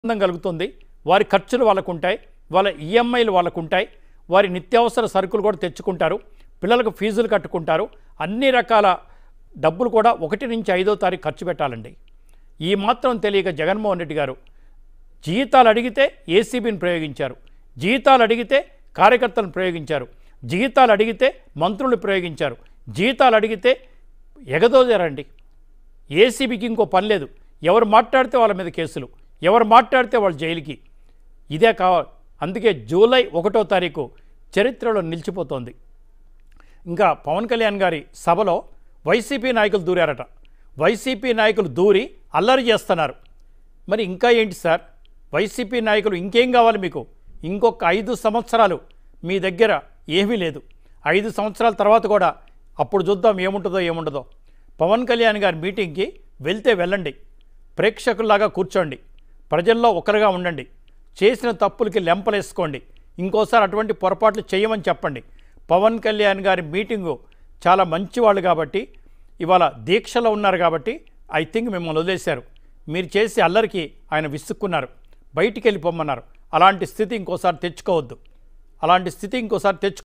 ఆనందం కలుగుతుంది వారి ఖర్చులు వాళ్ళకు ఉంటాయి వాళ్ళ ఈఎంఐలు వాళ్ళకు ఉంటాయి వారి నిత్యావసర సరుకులు కూడా తెచ్చుకుంటారు పిల్లలకు ఫీజులు కట్టుకుంటారు అన్ని రకాల డబ్బులు కూడా ఒకటి నుంచి ఐదో తారీఖు ఖర్చు పెట్టాలండి ఈ మాత్రం తెలియక జగన్మోహన్ రెడ్డి గారు జీతాలు అడిగితే ఏసీబీని ప్రయోగించారు జీతాలు అడిగితే కార్యకర్తలను ప్రయోగించారు జీతాలు అడిగితే మంత్రులు ప్రయోగించారు జీతాలు అడిగితే ఎగదోదారండి ఏసీబీకి ఇంకో పని లేదు ఎవరు మాట్లాడితే వాళ్ళ మీద కేసులు ఎవరు మాట్లాడితే వాళ్ళు జైలుకి ఇదే కావాలి అందుకే జూలై ఒకటో తారీఖు చరిత్రలో నిలిచిపోతోంది ఇంకా పవన్ కళ్యాణ్ గారి సభలో వైసీపీ నాయకులు దూరారట వైసీపీ నాయకులు దూరి అల్లరి చేస్తున్నారు మరి ఇంకా ఏంటి సార్ వైసీపీ నాయకులు ఇంకేం కావాలి మీకు ఇంకొక ఐదు సంవత్సరాలు మీ దగ్గర ఏమీ లేదు ఐదు సంవత్సరాల తర్వాత కూడా అప్పుడు చూద్దాం ఏముంటుందో ఏముండదో పవన్ కళ్యాణ్ గారి మీటింగ్కి వెళ్తే వెళ్ళండి ప్రేక్షకుల్లాగా కూర్చోండి ప్రజల్లో ఒకరుగా ఉండండి చేసిన తప్పులకి లెంపలేసుకోండి ఇంకోసారి అటువంటి పొరపాట్లు చేయమని చెప్పండి పవన్ కళ్యాణ్ గారి మీటింగు చాలా మంచివాళ్ళు కాబట్టి ఇవాళ దీక్షలో ఉన్నారు కాబట్టి ఐ థింక్ మిమ్మల్ని వదిలేశారు మీరు చేసే అల్లరికి ఆయన విసుక్కున్నారు బయటికి వెళ్ళిపోమన్నారు అలాంటి స్థితి ఇంకోసారి తెచ్చుకోవద్దు అలాంటి స్థితి ఇంకోసారి తెచ్చు